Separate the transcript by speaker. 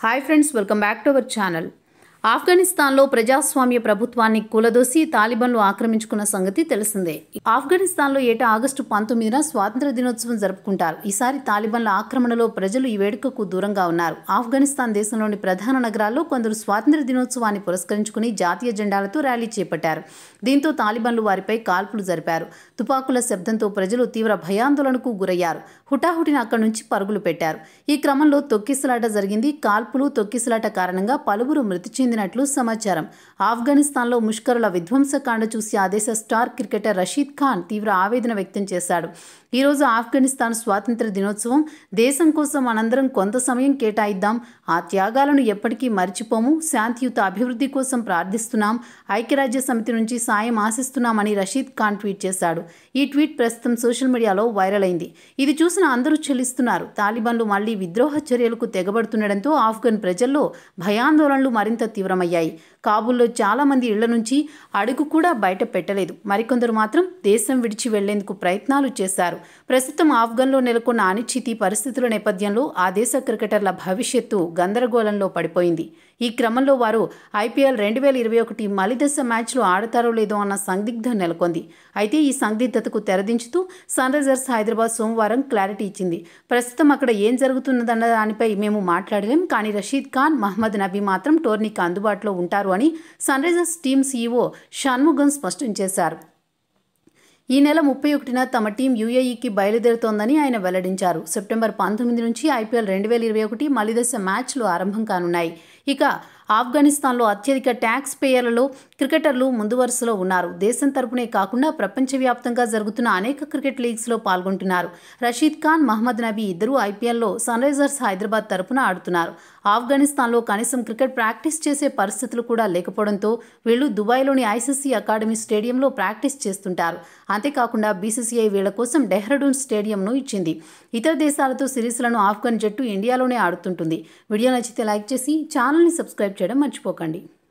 Speaker 1: hi friends welcome back to our channel ఆఫ్ఘనిస్తాన్లో ప్రజాస్వామ్య ప్రభుత్వాన్ని కూలదోసి తాలిబాన్లు ఆక్రమించుకున్న సంగతి తెలిసిందే ఆఫ్ఘనిస్తాన్లో ఏటా ఆగస్టు పంతొమ్మిదిన స్వాతంత్ర దినోత్సవం జరుపుకుంటారు ఈసారి తాలిబాన్ల ఆక్రమణలో ప్రజలు ఈ వేడుకకు దూరంగా ఉన్నారు ఆఫ్ఘనిస్తాన్ దేశంలోని ప్రధాన నగరాల్లో కొందరు స్వాతంత్ర దినోత్సవాన్ని పురస్కరించుకుని జాతీయ జెండాలతో ర్యాలీ చేపట్టారు దీంతో తాలిబాన్లు వారిపై కాల్పులు జరిపారు తుపాకుల శబ్దంతో ప్రజలు తీవ్ర భయాందోళనకు గురయ్యారు హుటాహుటిన అక్కడి నుంచి పరుగులు పెట్టారు ఈ క్రమంలో తొక్కిసలాట జరిగింది కాల్పులు తొక్కిసలాట కారణంగా పలువురు మృతి చెందినట్లు సమాచారం ఆఫ్ఘనిస్తాన్లో ముష్కరుల విధ్వంసకాండ చూసి ఆ దేశ స్టార్ క్రికెటర్ రషీద్ ఖాన్ తీవ్ర ఆవేదన వ్యక్తం చేశాడు ఈరోజు ఆఫ్ఘనిస్తాన్ స్వాతంత్ర దినోత్సవం దేశం కోసం మనందరం కొంత సమయం కేటాయిద్దాం ఆ త్యాగాలను ఎప్పటికీ మర్చిపోము శాంతియుత అభివృద్ధి కోసం ప్రార్థిస్తున్నాం ఐక్యరాజ్య సమితి నుంచి సాయం ఆశిస్తున్నామని రషీద్ ఖాన్ ట్వీట్ చేశాడు ఈ ట్వీట్ ప్రస్తుతం సోషల్ మీడియాలో వైరల్ అయింది ఇది చూసిన అందరూ చెల్లిస్తున్నారు తాలిబాన్లు మళ్లీ విద్రోహ చర్యలకు తెగబడుతుండటంతో ఆఫ్ఘన్ ప్రజల్లో భయాందోళనలు మరింత తీవ్రమయ్యాయి కాబూల్లో చాలా మంది ఇళ్ల నుంచి అడుగు కూడా బయట పెట్టలేదు మరికొందరు మాత్రం దేశం విడిచి వెళ్లేందుకు ప్రయత్నాలు చేశారు ప్రస్తుతం ఆఫ్ఘన్లో నెలకొన్న అనిశ్చితి పరిస్థితుల నేపథ్యంలో ఆ దేశ క్రికెటర్ల భవిష్యత్తు గందరగోళంలో పడిపోయింది ఈ క్రమంలో వారు ఐపీఎల్ రెండు వేల ఇరవై ఒకటి మలిదశ మ్యాచ్లో ఆడతారో లేదో అన్న సందిగ్ధం నెలకొంది అయితే ఈ సందిగ్ధతకు తెరదించుతూ సన్ రైజర్స్ హైదరాబాద్ సోమవారం క్లారిటీ ఇచ్చింది ప్రస్తుతం అక్కడ ఏం జరుగుతున్నదన్న దానిపై మేము మాట్లాడలేం కానీ రషీద్ ఖాన్ మహమ్మద్ నబీ మాత్రం టోర్నీకి అందుబాటులో ఉంటారు అని Sunrisers team CEO Shanmugam స్పష్టం చేశారు ఈ నెల ముప్పై ఒకటిన తమ టీం యూఏఈకి బయలుదేరుతోందని ఆయన వెల్లడించారు సెప్టెంబర్ పంతొమ్మిది నుంచి ఐపీఎల్ రెండు వేల ఇరవై ఒకటి మలిదశ మ్యాచ్లు ఆరంభం కానున్నాయి ఇక ఆఫ్ఘనిస్తాన్లో అత్యధిక ట్యాక్స్ పేయర్లలో క్రికెటర్లు ముందు వరుసలో ఉన్నారు దేశం తరపునే కాకుండా ప్రపంచవ్యాప్తంగా జరుగుతున్న అనేక క్రికెట్ లీగ్స్లో పాల్గొంటున్నారు రషీద్ ఖాన్ మహమ్మద్ నబీ ఇద్దరూ ఐపీఎల్లో సన్ రైజర్స్ హైదరాబాద్ తరపున ఆడుతున్నారు ఆఫ్ఘనిస్తాన్లో కనీసం క్రికెట్ ప్రాక్టీస్ చేసే పరిస్థితులు కూడా లేకపోవడంతో వీళ్ళు దుబాయ్లోని ఐసీసీ అకాడమీ స్టేడియంలో ప్రాక్టీస్ చేస్తుంటారు అంతేకాకుండా బీసీసీఐ వీళ్ల కోసం డెహ్రాడూన్ స్టేడియంను ఇచ్చింది ఇతర దేశాలతో సిరీస్లను ఆఫ్ఘన్ జట్టు ఇండియాలోనే ఆడుతుంటుంది వీడియో నచ్చితే లైక్ చేసి ఛానల్ని సబ్స్క్రైబ్ చేయడం మర్చిపోకండి